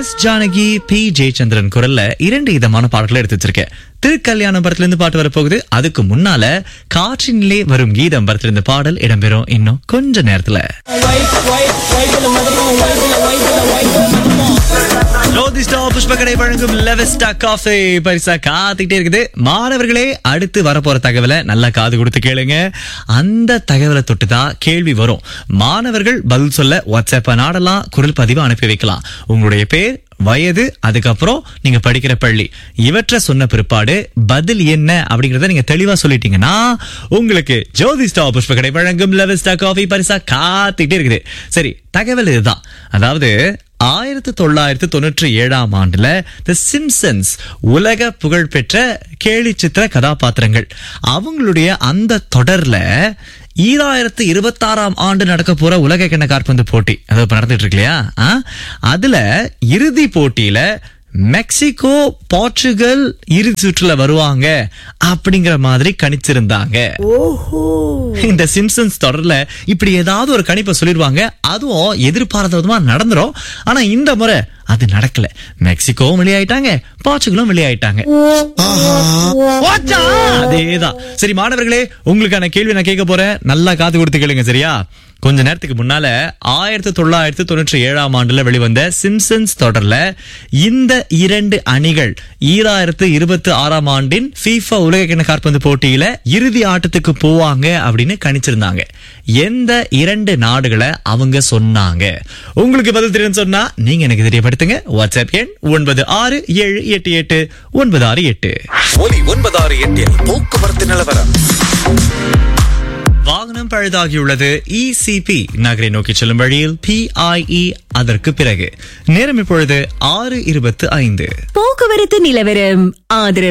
S Janaki B Jayachandran குரல்ல இரண்டு விதமான பாடல்களை எடுத்து வச்சிருக்கேன் திருக்கல்யாணம் படத்துல இருந்து பாட்டு வரப்போகுது அதுக்கு முன்னால காற்றினிலே வரும் கீதம் படத்துல இருந்து பாடல் இடம்பெறும் இன்னும் கொஞ்ச நேரத்துல ஜோதிஸ்டா புஷ்பக்கடை வழங்கும் லெவஸ்டா காஃபி பரிசா காத்துக்கிட்டே இருக்குது மாணவர்களே அடுத்து வரப்போற தகவலை நல்லா காது கொடுத்து கேளுங்க அந்த தகவலை தொட்டு தான் கேள்வி வரும் மாணவர்கள் பதில் சொல்ல வாட்ஸ்அப்ப நாடலாம் குரல் பதிவு அனுப்பி வைக்கலாம் உங்களுடைய பேர் வயது அதுக்கப்புறம் நீங்க படிக்கிற பள்ளி இவற்றை சொன்ன பிற்பாடு பதில் என்ன அப்படிங்கறத நீங்க தெளிவா சொல்லிட்டீங்கன்னா உங்களுக்கு ஜோதிஸ்டா புஷ்பக்கடை வழங்கும் லெவஸ்டா காஃபி பரிசா காத்துக்கிட்டே இருக்குது சரி தகவல் இதுதான் அதாவது ஆயிரத்தி தொள்ளாயிரத்தி தொண்ணூற்றி ஏழாம் ஆண்டுல தி சிம்சன்ஸ் உலக புகழ்பெற்ற கேலி சித்திர கதாபாத்திரங்கள் அவங்களுடைய அந்த தொடர்ல ஈராயிரத்து இருபத்தாறாம் ஆண்டு நடக்க போற உலக கிண்ண காற்பந்து போட்டி அது இப்ப நடந்துட்டு இருக்கு இல்லையா ஆ? அதுல இறுதி போட்டியில மெக்சிகோ போர்ச்சுகல் இறுதி சுற்றுல வருவாங்க அப்படிங்கிற மாதிரி கணிச்சிருந்தாங்க இந்த சிம்சன்ஸ் தொடர்ல இப்படி ஏதாவது ஒரு கணிப்பை சொல்லிடுவாங்க அதுவும் எதிர்பாராத விதமா நடந்துரும் ஆனா இந்த முறை அது நடக்கல மெக்சிகோவும் வெளியாயிட்டாங்க போர்ச்சுகலும் வெளியாயிட்டாங்க போச்சா? அதேதான் சரி மாணவர்களே உங்களுக்கான கேள்வி நான் கேட்க போறேன் நல்லா காது கொடுத்து கேளுங்க சரியா கொஞ்ச நேரத்துக்கு முன்னால ஆயிரத்தி தொள்ளாயிரத்தி தொண்ணூற்றி ஏழாம் ஆண்டுல வெளிவந்த சிம்சன்ஸ் தொடர்ல இந்த இரண்டு அணிகள் ஈராயிரத்து இருபத்தி ஆறாம் ஆண்டின் FIFA உலகக்கிண காற்பந்து போட்டியில இறுதி ஆட்டத்துக்கு போவாங்க அப்படின்னு கணிச்சிருந்தாங்க எந்த இரண்டு நாடுகளை அவங்க சொன்னாங்க உங்களுக்கு பதில் தெரியும் சொன்னா நீங்க எனக்கு தெரியப்படுத்துங்க வாட்ஸ்அப் எண் ஒன்பது ஆறு ஏழு எட்டு எட்டு ஒன்பது ஆறு எட்டு ஒலி ஒன்பதாறு எட்டில் போக்குவரத்து நிலவரம் வாகனம் பழுதாகியுள்ளது இசிபி நகரை நோக்கி செல்லும் வழியில் பிஐஇ அதற்கு பிறகு நேரம் இப்பொழுது ஆறு இருபத்து ஐந்து போக்குவரத்து நிலவரம் ஆதரவு